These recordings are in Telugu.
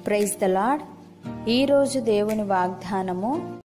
ప్రైజ్ ద లాడ్ ఈరోజు దేవుని వాగ్దానము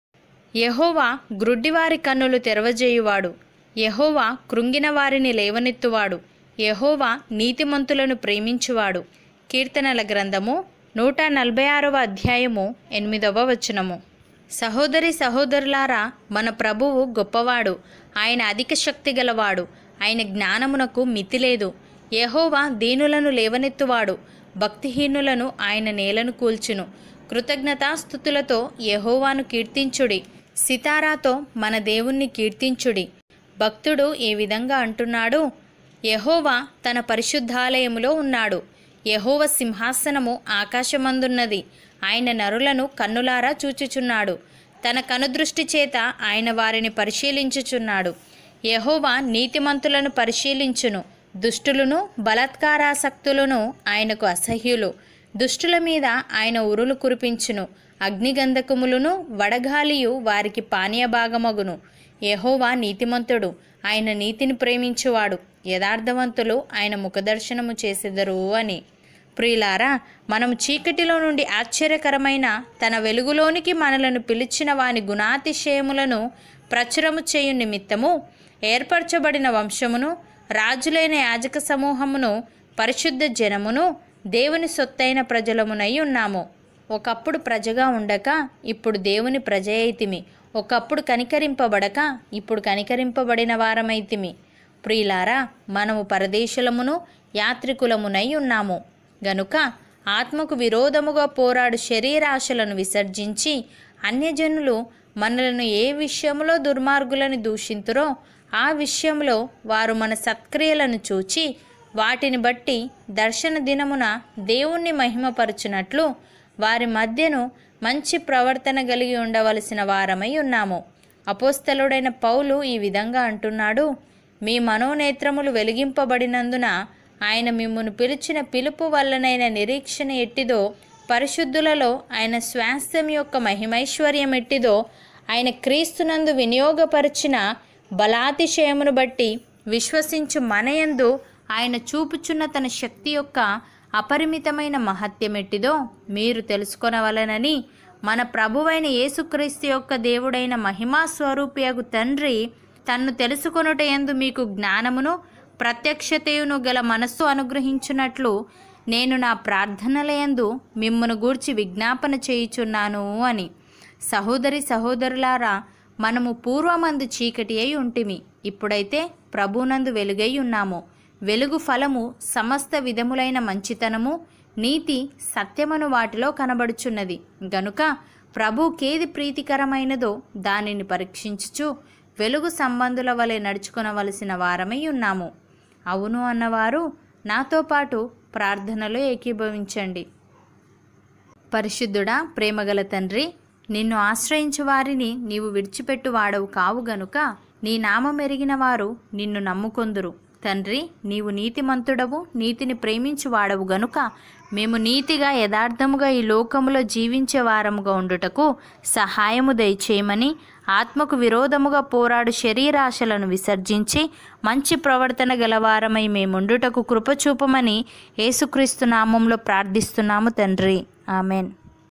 యెహోవా గ్రుడ్డివారి కన్నులు తెరవజేయువాడు యెహోవా కృంగిన వారిని లేవనెత్తువాడు యెహోవా నీతిమంతులను ప్రేమించువాడు కీర్తనల గ్రంథము నూట నలభై ఆరవ అధ్యాయము ఎనిమిదవ వచనము సహోదరి సహోదరులారా మన ప్రభువు గొప్పవాడు ఆయన అధిక శక్తి గలవాడు ఆయన జ్ఞానమునకు మితి లేదు యెహోవా దీనులను లేవనెత్తువాడు భక్తిహీనులను ఆయన నేలను కూల్చును కృతజ్ఞతాస్థుతులతో యెహోవాను కీర్తించుడి సితారాతో మన దేవుణ్ణి కీర్తించుడి భక్తుడు ఏ విధంగా అంటున్నాడు యెహోవా తన పరిశుద్ధాలయములో ఉన్నాడు యెహోవ సింహాసనము ఆకాశమందున్నది ఆయన నరులను కన్నులారా చూచుచున్నాడు తన కనుదృష్టి చేత ఆయన వారిని పరిశీలించుచున్నాడు యెహోవా నీతిమంతులను పరిశీలించును దుష్టులను బలాత్కారాసక్తులను ఆయనకు అసహ్యులు దుష్టుల మీద ఆయన ఉరులు కురిపించును అగ్నిగంధకములను వడగాలియు వారికి పానీయ భాగమగును యెహోవా నీతిమంతుడు ఆయన నీతిని ప్రేమించువాడు యథార్థవంతులు ఆయన ముఖదర్శనము చేసెదరు అని ప్రియులారా మనం చీకటిలో నుండి ఆశ్చర్యకరమైన తన వెలుగులోనికి మనలను పిలిచిన వాని గుణాతిశయములను ప్రచురము చేయు నిమిత్తము ఏర్పరచబడిన వంశమును రాజులైన యాజక సమూహమును పరిశుద్ధ జనమును దేవుని సొత్తైన ప్రజలమునై ఉన్నాము ఒకప్పుడు ప్రజగా ఉండక ఇప్పుడు దేవుని ప్రజ అయితిమి ఒకప్పుడు కనికరింపబడక ఇప్పుడు కనికరింపబడిన వారమైతిమి ప్రియులారా మనము పరదేశులమును యాత్రికులమునై ఉన్నాము గనుక ఆత్మకు విరోధముగా పోరాడు శరీరాశలను విసర్జించి అన్యజనులు మనలను ఏ విషయంలో దుర్మార్గులను దూషింతురో ఆ విషయంలో వారు మన సత్క్రియలను చూచి వాటిని బట్టి దర్శన దినమున దేవుణ్ణి మహిమపరచునట్లు వారి మధ్యను మంచి ప్రవర్తన కలిగి ఉండవలసిన వారమై ఉన్నాము అపోస్తలుడైన పౌలు ఈ విధంగా అంటున్నాడు మీ మనోనేత్రములు వెలిగింపబడినందున ఆయన మిమ్మును పిలిచిన పిలుపు వల్లనైన నిరీక్షణ ఎట్టిదో పరిశుద్ధులలో ఆయన స్వాస్థ్యం యొక్క మహిమైశ్వర్యం ఎట్టిదో ఆయన క్రీస్తునందు వినియోగపరిచిన బలాతిశయమును బట్టి విశ్వసించు మనయందు ఆయన చూపుచున్న తన శక్తి యొక్క అపరిమితమైన మహత్యమెట్టిదో మీరు తెలుసుకొనవలనని మన ప్రభువైన యేసుక్రీస్తు యొక్క దేవుడైన మహిమా స్వరూపియగు తండ్రి తన్ను తెలుసుకొనుట యందు మీకు జ్ఞానమును ప్రత్యక్షతయును గల మనస్సు అనుగ్రహించున్నట్లు నేను నా ప్రార్థనలయందు మిమ్మను గూర్చి విజ్ఞాపన చేయుచున్నాను అని సహోదరి సహోదరులారా మనము పూర్వమందు చీకటి అయి ఉంటిమి ఇప్పుడైతే ప్రభునందు వెలుగై ఉన్నాము వెలుగు ఫలము సమస్త విధములైన మంచితనము నీతి సత్యమను వాటిలో కనబడుచున్నది గనుక ప్రభుకేది ప్రీతికరమైనదో దానిని పరీక్షించుచు వెలుగు సంబంధుల వలె నడుచుకొనవలసిన వారమై ఉన్నాము అవును అన్నవారు నాతో పాటు ప్రార్థనలో ఏకీభవించండి పరిశుద్ధుడా ప్రేమగల తండ్రి నిన్ను ఆశ్రయించు వారిని నీవు విడిచిపెట్టు వాడవు కావు గనుక నీ నామం ఎరిగిన వారు నిన్ను నమ్ముకొందురు తండ్రి నీవు నీతిమంతుడవు నీతిని ప్రేమించు వాడవు గనుక మేము నీతిగా యథార్థముగా ఈ లోకములో జీవించే వారముగా ఉండుటకు సహాయము దయచేయమని ఆత్మకు విరోధముగా పోరాడు శరీరాశలను విసర్జించి మంచి ప్రవర్తన గలవారమై మేముండుటకు కృపచూపమని యేసుక్రీస్తు నామంలో ప్రార్థిస్తున్నాము తండ్రి ఆమెన్